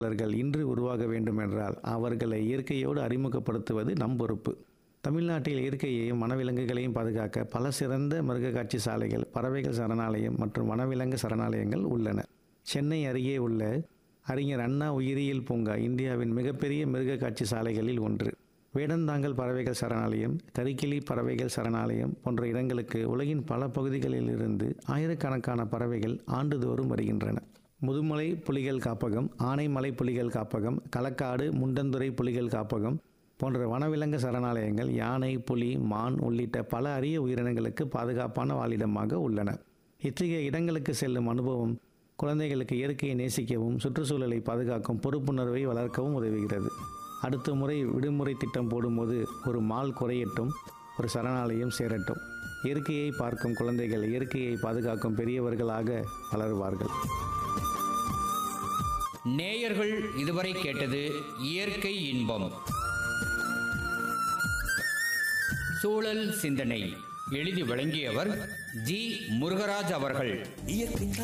அவர்கள் இன்று உருவாக வேண்டுமென்றால் அவர்களை இயற்கையோடு அறிமுகப்படுத்துவது நம் பொறுப்பு தமிழ்நாட்டில் இயற்கையையும் வனவிலங்குகளையும் பாதுகாக்க பல சிறந்த மிருக காட்சி சாலைகள் பறவைகள் சரணாலயம் மற்றும் வனவிலங்கு சரணாலயங்கள் உள்ளன சென்னை அருகே உள்ள அறிஞர் அண்ணா உயிரியல் பூங்கா இந்தியாவின் மிகப்பெரிய மிருக காட்சி சாலைகளில் ஒன்று வேடந்தாங்கல் பறவைகள் சரணாலயம் கரிக்கிளி பறவைகள் சரணாலயம் போன்ற இடங்களுக்கு உலகின் பல பகுதிகளிலிருந்து ஆயிரக்கணக்கான பறவைகள் ஆண்டுதோறும் வருகின்றன முதுமலை புலிகள் காப்பகம் ஆனைமலை புலிகள் காப்பகம் களக்காடு முண்டந்துறை புலிகள் காப்பகம் போன்ற வனவிலங்கு சரணாலயங்கள் யானை புலி மான் உள்ளிட்ட பல அரிய உயிரினங்களுக்கு பாதுகாப்பான வாழிடமாக உள்ளன இத்தகைய இடங்களுக்கு செல்லும் அனுபவம் குழந்தைகளுக்கு இயற்கையை நேசிக்கவும் சுற்றுச்சூழலை பாதுகாக்கும் பொறுப்புணர்வை வளர்க்கவும் உதவுகிறது அடுத்த முறை விடுமுறை திட்டம் போடும்போது ஒரு மால் குறையட்டும் ஒரு சரணாலயம் சேரட்டும் இயற்கையை பார்க்கும் குழந்தைகள் இயற்கையை பாதுகாக்கும் பெரியவர்களாக வளருவார்கள் நேயர்கள் இதுவரை கேட்டது இயற்கை இன்பம் சூழல் சிந்தனை எழுதி வழங்கியவர் ஜி முருகராஜ் அவர்கள் இயற்கை